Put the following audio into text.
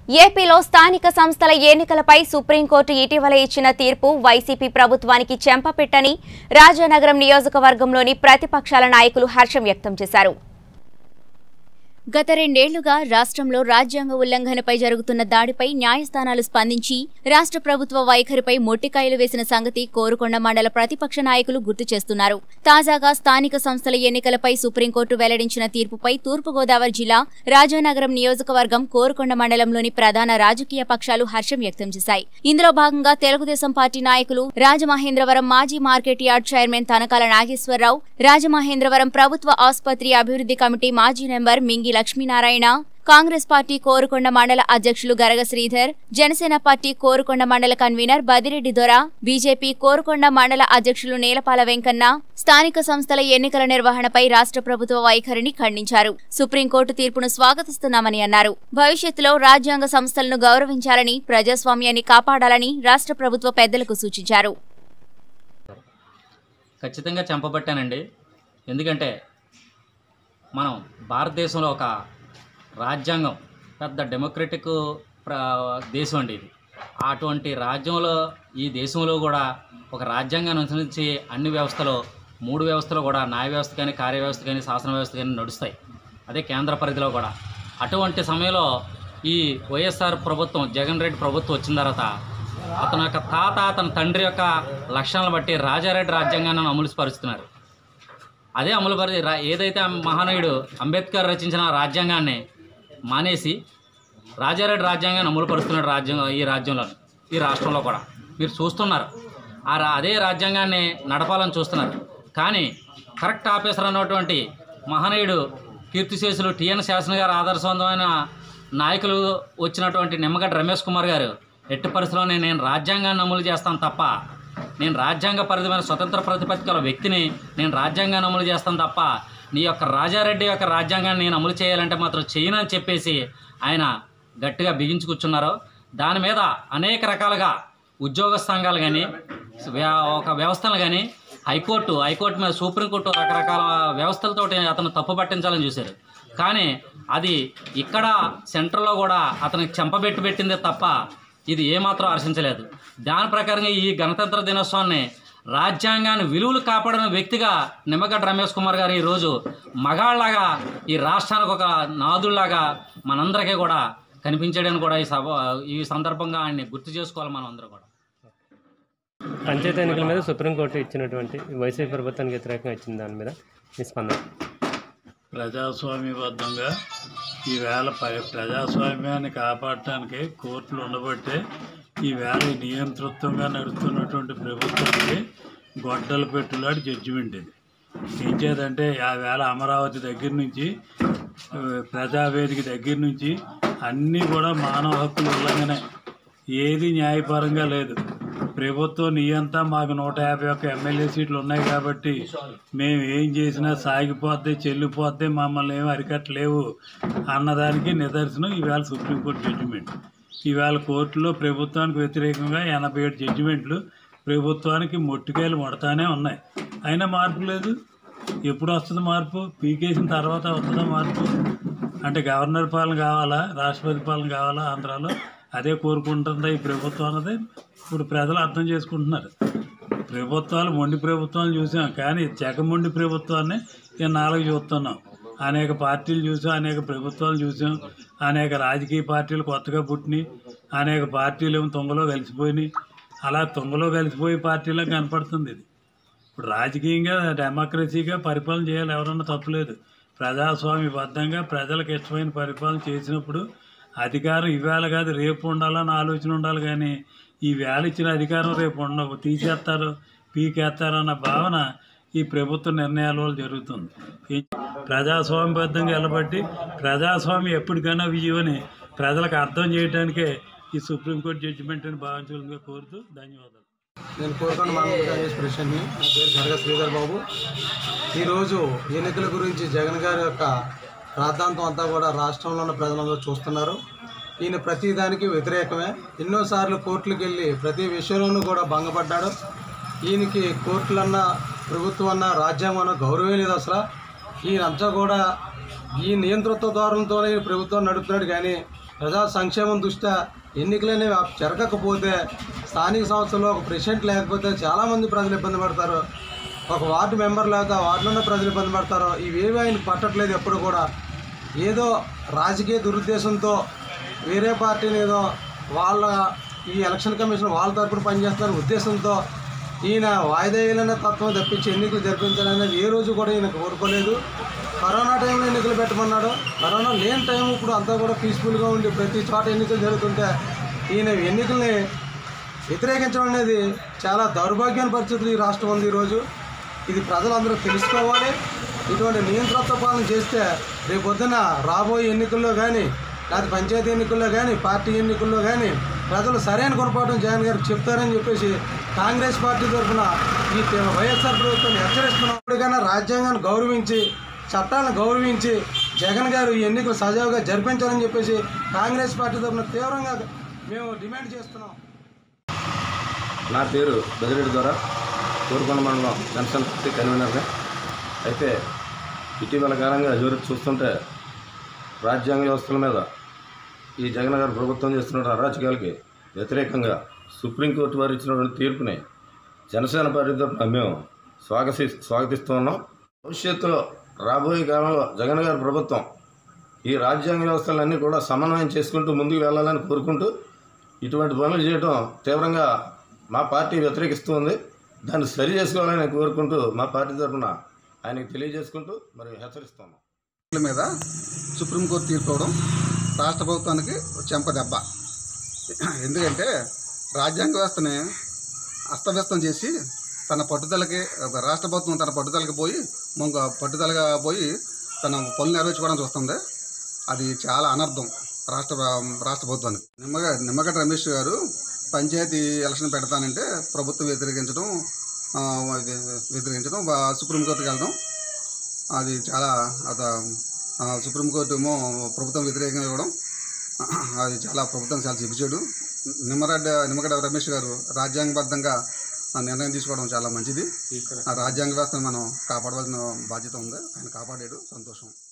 ఏపీలో స్థానిక సంస్థల ఎన్నికలపై సుప్రీంకోర్టు ఇటీవల ఇచ్చిన తీర్పు వైసీపీ ప్రభుత్వానికి చెంపపెట్టని రాజానగరం నియోజకవర్గంలోని ప్రతిపక్షాల నాయకులు హర్షం వ్యక్తం చేశారు గత రెండేళ్లుగా రాష్ట్రంలో రాజ్యాంగ ఉల్లంఘనపై జరుగుతున్న దాడిపై న్యాయస్థానాలు స్పందించి రాష్ట్ర ప్రభుత్వ వైఖరిపై మొట్టికాయలు వేసిన సంగతి కోరుకొండ మండల ప్రతిపక్ష నాయకులు గుర్తు చేస్తున్నారు తాజాగా స్థానిక సంస్థల ఎన్నికలపై సుప్రీంకోర్టు వెల్లడించిన తీర్పుపై తూర్పుగోదావరి జిల్లా రాజానగరం నియోజకవర్గం కోరుకొండ మండలంలోని ప్రధాన రాజకీయ పక్షాలు హర్షం వ్యక్తం చేశాయి ఇందులో భాగంగా తెలుగుదేశం పార్టీ నాయకులు రాజమహేంద్రవరం మాజీ market yard chairman Tanakala Nageswararao Rajamahendravaram ప్రభుత్వ ఆసుపత్రి అభివృద్ధి కమిటీ మాజీ నెంబర్ మింగి లక్ష్మీనారాయణ కాంగ్రెస్ పార్టీ కోరుకొండ మండల అధ్యక్షులు గరగ శ్రీధర్ జనసేన పార్టీ కోరుకొండ మండల కన్వీనర్ బదిరెడ్డి దొర బీజేపీ కోరుకొండ మండల అధ్యక్షులు నేలపాల వెంకన్న స్థానిక సంస్థల ఎన్నికల నిర్వహణపై రాష్ట్ర ప్రభుత్వ వైఖరిని ఖండించారు సుప్రీంకోర్టు తీర్పును స్వాగతిస్తున్నామని అన్నారు భవిష్యత్తులో రాజ్యాంగ సంస్థలను గౌరవించాలని ప్రజాస్వామ్యాన్ని కాపాడాలని రాష్ట్ర ప్రభుత్వ పెద్దలకు సూచించారు ఖచ్చితంగా చంపబట్టానండి ఎందుకంటే మనం భారతదేశంలో ఒక రాజ్యాంగం పెద్ద డెమోక్రటిక్ ప్ర దేశం అండి ఇది అటువంటి రాజ్యంలో ఈ దేశంలో కూడా ఒక రాజ్యాంగాన్ని అనుసరించి అన్ని వ్యవస్థలు మూడు వ్యవస్థలు కూడా న్యాయ వ్యవస్థ కానీ కార్య వ్యవస్థ కానీ శాసన వ్యవస్థ కానీ నడుస్తాయి అదే కేంద్ర పరిధిలో కూడా అటువంటి సమయంలో ఈ వైఎస్ఆర్ ప్రభుత్వం జగన్ రెడ్డి ప్రభుత్వం వచ్చిన తర్వాత అతని యొక్క తాత అతని తండ్రి యొక్క లక్షణాలను బట్టి రాజారెడ్డి రాజ్యాంగాన్ని అమలు పరుస్తున్నారు అదే అమలు పరి రా- ఏదైతే ఆ మహానీయుడు అంబేద్కర్ రచించిన రాజ్యాంగాన్ని మానేసి రాజారెడ్డి రాజ్యాంగాన్ని అమలు పరుస్తున్నాడు రాజ్యం ఈ రాజ్యంలో ఈ రాష్ట్రంలో కూడా మీరు చూస్తున్నారు ఆ రా- అదే రాజ్యాంగాన్ని నడపాలని చూస్తున్నారు కానీ కరెక్ట్ ఆఫీసర్ అన్నటువంటి మహనీయుడు కీర్తిశేషులు టిఎన్ శాసన గారు ఆదర్శవంతమైన నాయకులు వచ్చినటువంటి నిమ్మగడ్డ రమేష్ కుమార్ గారు ఎట్టి పరిస్థితుల్లోనే నేను రాజ్యాంగాన్ని అమలు చేస్తాను తప్ప నేను రాజ్యాంగ పరిధిమైన స్వతంత్ర ప్రతిపత్తి గల వ్యక్తిని నేను రాజ్యాంగాన్ని అమలు చేస్తాను తప్ప నీ యొక్క రాజారెడ్డి యొక్క రాజ్యాంగాన్ని నేను అమలు చేయాలంటే మాత్రం చేయనని చెప్పేసి ఆయన గట్టిగా బిగించి కూర్చున్నారు దాని మీద అనేక రకాలుగా ఉద్యోగ సంఘాలు కానీ ఒక వ్యవస్థలు కానీ హైకోర్టు హైకోర్టు మీద సుప్రీంకోర్టు రకరకాల వ్యవస్థలతోటి అతను తప్పు పట్టించాలని చూశారు కానీ అది ఇక్కడ సెంటర్లో కూడా అతనికి చెంపబెట్టి పెట్టిందే తప్ప ఇది ఏమాత్రం హర్షించలేదు దాని ప్రకారంగా ఈ గణతంత్ర దినోత్సవాన్ని రాజ్యాంగాన్ని విలువలు కాపాడిన వ్యక్తిగా నిమ్మగడ్డ రమేష్ కుమార్ గారు ఈరోజు మగాళ్ళలాగా ఈ రాష్ట్రానికి ఒక నాదుల్లాగా మనందరికీ కూడా కనిపించడానికి కూడా ఈ సభ ఈ సందర్భంగా ఆయన్ని గుర్తు చేసుకోవాలి మనం అందరూ కూడా పంచాయతీ ఎన్నికల మీద సుప్రీంకోర్టు ఇచ్చినటువంటి వైసీపీ ప్రభుత్వానికి వ్యతిరేకంగా ఇచ్చిన దాని మీద మీ స్పందన ప్రజాస్వామ్యబద్ధంగా ఈవేళ ప- ప్రజాస్వామ్యాన్ని కాపాడటానికి కోర్టులు ఉండబట్టే ఈవేళ ఈ నియంతృత్వంగా నడుస్తున్నటువంటి ప్రభుత్వానికి గొడ్డలు పెట్టులాంటి జడ్జిమెంట్ ఇది ఏం చేదంటే ఆ వేళ అమరావతి దగ్గర నుంచి ఆ, ప్రజావేదిక దగ్గర నుంచి అన్నీ కూడా మానవ హక్కులు ఉల్లంఘనే ఏది న్యాయపరంగా లేదు ప్రభుత్వం నీయంతా మాకు నూట యాభై ఒక్క ఎమ్మెల్యే సీట్లు ఉన్నాయి కాబట్టి మేము ఏం చేసినా సాగిపోద్ది చెల్లిపోద్ది మమ్మల్ని ఏమి అరికట్టలేవు అన్నదానికి నిదర్శనం ఈవేళ సుప్రీంకోర్టు జడ్జిమెంట్ ఈవేళ కోర్టులో ప్రభుత్వానికి వ్యతిరేకంగా ఎనభై ఏడు జడ్జిమెంట్లు ప్రభుత్వానికి మొట్టికాయలు మొడతానే ఉన్నాయి అయినా మార్పు లేదు ఎప్పుడు వస్తుంది మార్పు పీకేసిన తర్వాత వస్తుందా మార్పు అంటే గవర్నర్ పాలన కావాలా రాష్ట్రపతి పాలన కావాలా ఆంధ్రాలో అదే కోరుకుంటుందా ఈ ప్రభుత్వం అన్నది ఇప్పుడు ప్రజలు అర్థం చేసుకుంటున్నారు ప్రభుత్వాలు మొండి ప్రభుత్వాలు చూసాం కానీ జగమొండి ప్రభుత్వాన్ని ఈ నాలుగు చూస్తున్నాం అనేక పార్టీలు చూసాం అనేక ప్రభుత్వాలు చూసాం అనేక రాజకీయ పార్టీలు కొత్తగా పుట్టినాయి అనేక పార్టీలు ఏమో తొంగలో కలిసిపోయినాయి అలా తొంగలో కలిసిపోయే పార్టీలా కనపడుతుంది ఇది ఇప్పుడు రాజకీయంగా డెమోక్రసీగా పరిపాలన చేయాలి ఎవరన్నా తప్పులేదు ప్రజాస్వామ్యబద్ధంగా ప్రజలకు ఇష్టమైన పరిపాలన చేసినప్పుడు అధికారం ఇవాళ కాదు రేపు ఉండాలని ఆలోచన ఉండాలి కానీ ఈ వేళ ఇచ్చిన అధికారం రేపు ఉండవు తీసేస్తారు పీకేస్తారు అన్న భావన ఈ ప్రభుత్వ నిర్ణయాల వల్ల జరుగుతుంది ఈ ప్రజాస్వామ్యబద్ధంగా వెళ్ళబట్టి ప్రజాస్వామ్యం ఎప్పటికైనా విజయమని ప్రజలకు అర్థం చేయడానికే ఈ సుప్రీంకోర్టు జడ్జిమెంట్ అని భావించాలని కోరుతూ ధన్యవాదాలు నేను కోరుకొండ మండల కాంగ్రెస్ ప్రెసిడెంట్ని నా పేరు గరగ శ్రీధర్ బాబు ఈరోజు ఎన్నికల గురించి జగన్ గారి యొక్క ప్రాంతాంతం అంతా కూడా రాష్ట్రంలో ఉన్న ప్రజలందరూ చూస్తున్నారు ఈయన ప్రతి దానికి వ్యతిరేకమే ఎన్నోసార్లు కోర్టులకు వెళ్ళి ప్రతి విషయంలోనూ కూడా భంగపడ్డాడు ఈయనకి కోర్టులన్నా ప్రభుత్వం అన్నా రాజ్యాంగం అన్నా గౌరవమే లేదు అసలు ఈయనంతా కూడా ఈ నియంతృత్వ ధోరణితోనే ఈ ప్రభుత్వం నడుపుతున్నాడు కానీ ప్రజా సంక్షేమం దృష్ట్యా ఎన్నికలు అనేవి జరగకపోతే స్థానిక సంస్థల్లో ఒక ప్రెసిడెంట్ లేకపోతే చాలామంది ప్రజలు ఇబ్బంది పడతారు ఒక వార్డు మెంబర్ లేకపోతే ఆ వార్డులోనే ప్రజలు ఇబ్బంది పడతారు ఇవేవి ఆయన పట్టట్లేదు ఎప్పుడు కూడా ఏదో రాజకీయ దురుద్దేశంతో వేరే పార్టీని ఏదో వాళ్ళ ఈ ఎలక్షన్ కమిషన్ వాళ్ళ తరపున పనిచేస్తున్న ఉద్దేశంతో ఈయన వాయిదా వేయాలనే తత్వం తప్పించి ఎన్నికలు జరిపించాలనేది ఏ రోజు కూడా ఈయన కోరుకోలేదు కరోనా టైంలో ఎన్నికలు పెట్టమన్నాడు కరోనా లేని టైం ఇప్పుడు అంతా కూడా పీస్ఫుల్గా ఉండి ప్రతి చోట ఎన్నికలు జరుగుతుంటే ఈయన ఎన్నికల్ని వ్యతిరేకించడం అనేది చాలా దౌర్భాగ్యమైన పరిస్థితులు ఈ రాష్ట్రం ఉంది ఈరోజు ఇది ప్రజలందరూ తెలుసుకోవాలి ఇటువంటి నియంత్రణతో పాలన చేస్తే రేపొద్దున రాబోయే ఎన్నికల్లో కానీ లేకపోతే పంచాయతీ ఎన్నికల్లో కానీ పార్టీ ఎన్నికల్లో కానీ ప్రజలు సరైన గుణపాఠం జగన్ గారికి చెప్తారని చెప్పేసి కాంగ్రెస్ పార్టీ తరఫున ఈ తే- వైఎస్ఆర్ ప్రభుత్వాన్ని హెచ్చరిస్తున్నాం ఇప్పటికైనా రాజ్యాంగాన్ని గౌరవించి చట్టాలను గౌరవించి జగన్ గారు ఈ ఎన్నికలు సజావుగా జరిపించాలని చెప్పేసి కాంగ్రెస్ పార్టీ తరఫున తీవ్రంగా మేము డిమాండ్ చేస్తున్నాం నా పేరు బెదిరెడ్డి ద్వారా కోరుకొండ మండలం జనసేన పార్టీ కన్వీనర్గా అయితే ఇటీవల కాలంగా జోరు చూస్తుంటే రాజ్యాంగ వ్యవస్థల మీద ఈ జగన్ గారు ప్రభుత్వం చేస్తున్న అరాచకాలకి వ్యతిరేకంగా సుప్రీంకోర్టు వారు ఇచ్చినటువంటి తీర్పుని జనసేన పార్టీ తరఫున మేము స్వాగతి స్వాగతిస్తూ ఉన్నాం భవిష్యత్తులో రాబోయే కాలంలో జగన్ గారి ప్రభుత్వం ఈ రాజ్యాంగ వ్యవస్థలన్నీ కూడా సమన్వయం చేసుకుంటూ ముందుకు వెళ్ళాలని కోరుకుంటూ ఇటువంటి పనులు చేయడం తీవ్రంగా మా పార్టీ వ్యతిరేకిస్తుంది దాన్ని సరి చేసుకోవాలని కోరుకుంటూ మా పార్టీ తరఫున ఆయనకి తెలియజేసుకుంటూ మరి హెచ్చరిస్తున్నాం ఎన్నికల మీద సుప్రీంకోర్టు తీర్పు ఇవ్వడం రాష్ట్ర ప్రభుత్వానికి చెంప దెబ్బ ఎందుకంటే రాజ్యాంగ వ్యవస్థని అస్తవ్యస్తం చేసి తన పట్టుదలకి ఒక రాష్ట్ర ప్రభుత్వం తన పట్టుదలకి పోయి మొంగ పట్టుదలగా పోయి తన పనులు నెరవేర్చుకోవడం చూస్తుంది అది చాలా అనర్థం రాష్ట్ర రాష్ట్ర ప్రభుత్వానికి నిమ్మగ నిమ్మగడ్డ రమేష్ గారు పంచాయతీ ఎలక్షన్ పెడతానంటే ప్రభుత్వం వ్యతిరేకించడం ఆ, ఇది వ్యతిరేకించడం బా- సుప్రీంకోర్టుకి వెళ్ళడం అది చాలా అత ఆ, సుప్రీంకోర్టు ఏమో ప్రభుత్వం వ్యతిరేకంగా ఇవ్వడం అది చాలా ప్రభుత్వం చాలా సిగ్గుచేడు నిమ్మరెడ్డ నిమ్మగడ్డ రమేష్ గారు రాజ్యాంగబద్ధంగా ఆ నిర్ణయం తీసుకోవడం చాలా మంచిది ఆ రాజ్యాంగ వ్యవస్థను మనం కాపాడవలసిన బాధ్యత ఉంది ఆయన కాపాడాడు సంతోషం